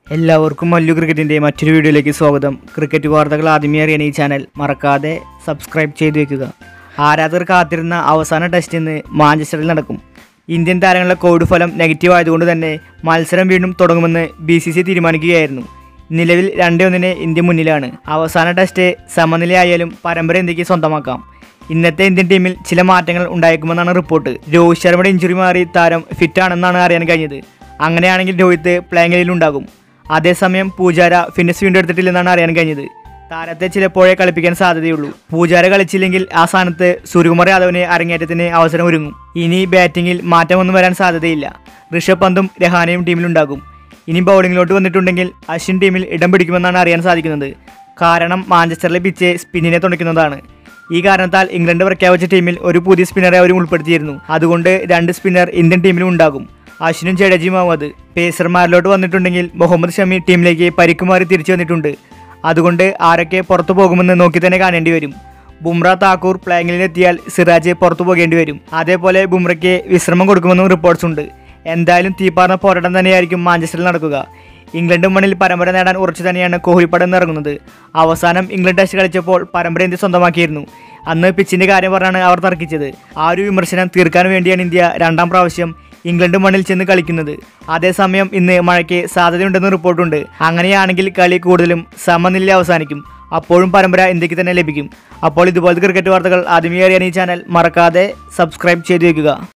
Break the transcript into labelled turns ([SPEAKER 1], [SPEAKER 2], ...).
[SPEAKER 1] എല്ലാവർക്കും മല്ലു ക്രിക്കറ്റിൻ്റെ മറ്റൊരു വീഡിയോയിലേക്ക് സ്വാഗതം ക്രിക്കറ്റ് വാർത്തകൾ ആദ്യമേ അറിയാൻ ഈ ചാനൽ മറക്കാതെ സബ്സ്ക്രൈബ് ചെയ്തു വെക്കുക ആരാധകർ കാത്തിരുന്ന അവസാന ടെസ്റ്റ് ഇന്ന് മാഞ്ചസ്റ്ററിൽ നടക്കും ഇന്ത്യൻ താരങ്ങളുടെ കോവിഡ് ഫലം നെഗറ്റീവ് ആയതുകൊണ്ട് തന്നെ മത്സരം വീണ്ടും തുടങ്ങുമെന്ന് ബി സി സി തീരുമാനിക്കുകയായിരുന്നു നിലവിൽ രണ്ടേ ഒന്നിന് ഇന്ത്യ മുന്നിലാണ് അവസാന ടെസ്റ്റ് സമനിലയായാലും പരമ്പര ഇന്ത്യക്ക് സ്വന്തമാക്കാം ഇന്നത്തെ ഇന്ത്യൻ ടീമിൽ ചില മാറ്റങ്ങൾ ഉണ്ടായേക്കുമെന്നാണ് റിപ്പോർട്ട് രോഹിത് ശർമ്മയുടെ ഇഞ്ചുറി മാറി താരം ഫിറ്റാണെന്നാണ് അറിയാൻ കഴിഞ്ഞത് അങ്ങനെയാണെങ്കിൽ രോഹിത് പ്ലേയിങ്ങിൽ ഉണ്ടാകും അതേസമയം പൂജാര ഫിറ്റ്നസ് വീണ്ടും എടുത്തിട്ടില്ലെന്നാണ് അറിയാൻ കഴിഞ്ഞത് താരത്തെ ചിലപ്പോഴേ കളിപ്പിക്കാൻ സാധ്യതയുള്ളൂ പൂജാര കളിച്ചില്ലെങ്കിൽ ആ സ്ഥാനത്ത് സൂര്യകുമാർ യാദവിന് അരങ്ങേറ്റത്തിന് അവസരം ഒരുങ്ങും ഇനി ബാറ്റിങ്ങിൽ മാറ്റമൊന്നും വരാൻ സാധ്യതയില്ല ഋഷഭ് പന്തും രഹാനയും ടീമിലുണ്ടാകും ഇനി ബൗളിങ്ങിലോട്ട് വന്നിട്ടുണ്ടെങ്കിൽ അശ്വിൻ ടീമിൽ ഇടം പിടിക്കുമെന്നാണ് അറിയാൻ സാധിക്കുന്നത് കാരണം മാഞ്ചസ്റ്ററിലെ പിച്ച് സ്പിന്നിനെ തുണയ്ക്കുന്നതാണ് ഈ കാരണത്താൽ ഇംഗ്ലണ്ട് പ്രഖ്യാപിച്ച ടീമിൽ ഒരു പുതിയ സ്പിന്നറെ അവരും ഉൾപ്പെടുത്തിയിരുന്നു അതുകൊണ്ട് രണ്ട് സ്പിന്നർ ഇന്ത്യൻ ടീമിലും ഉണ്ടാകും അശ്വിനും ജഡേജയും അത് പേസർമാരിലോട്ട് വന്നിട്ടുണ്ടെങ്കിൽ മുഹമ്മദ് ഷമി ടീമിലേക്ക് പരിക്കുമാറി തിരിച്ചു വന്നിട്ടുണ്ട് അതുകൊണ്ട് ആരൊക്കെ പുറത്തു പോകുമെന്ന് നോക്കി തന്നെ കാണേണ്ടി വരും ബുംറ താക്കൂർ പ്ലേയിങ്ങിലെത്തിയാൽ സിറാജ് പുറത്തു പോകേണ്ടി വരും അതേപോലെ ബുംറയ്ക്ക് വിശ്രമം കൊടുക്കുമെന്നും റിപ്പോർട്ട്സ് ഉണ്ട് എന്തായാലും തീപ്പാർന്ന പോരാട്ടം തന്നെയായിരിക്കും മാഞ്ചസ്റ്ററിൽ നടക്കുക ഇംഗ്ലണ്ട് മണ്ണിൽ പരമ്പര നേടാൻ ഉറച്ചു തന്നെയാണ് കോഹ്ലി പടം ഇറങ്ങുന്നത് അവസാനം ഇംഗ്ലണ്ട് ടെസ്റ്റ് കളിച്ചപ്പോൾ പരമ്പര ഇന്ത്യ സ്വന്തമാക്കിയിരുന്നു അന്ന് പിച്ചിന്റെ കാര്യം പറഞ്ഞാണ് അവർ തർക്കിച്ചത് ആ ഒരു വിമർശനം തീർക്കാൻ വേണ്ടിയാണ് ഇന്ത്യ രണ്ടാം പ്രാവശ്യം ഇംഗ്ലണ്ട് മണ്ണിൽ ചെന്ന് കളിക്കുന്നത് അതേസമയം ഇന്ന് മഴയ്ക്ക് സാധ്യതയുണ്ടെന്ന് റിപ്പോർട്ടുണ്ട് അങ്ങനെയാണെങ്കിൽ കളി കൂടുതലും സമനില അവസാനിക്കും അപ്പോഴും പരമ്പര ഇന്ത്യക്ക് തന്നെ ലഭിക്കും അപ്പോൾ ഇതുപോലത്തെ ക്രിക്കറ്റ് വാർത്തകൾ ആദ്യമേ അറിയാൻ ഈ ചാനൽ മറക്കാതെ സബ്സ്ക്രൈബ് ചെയ്തു വയ്ക്കുക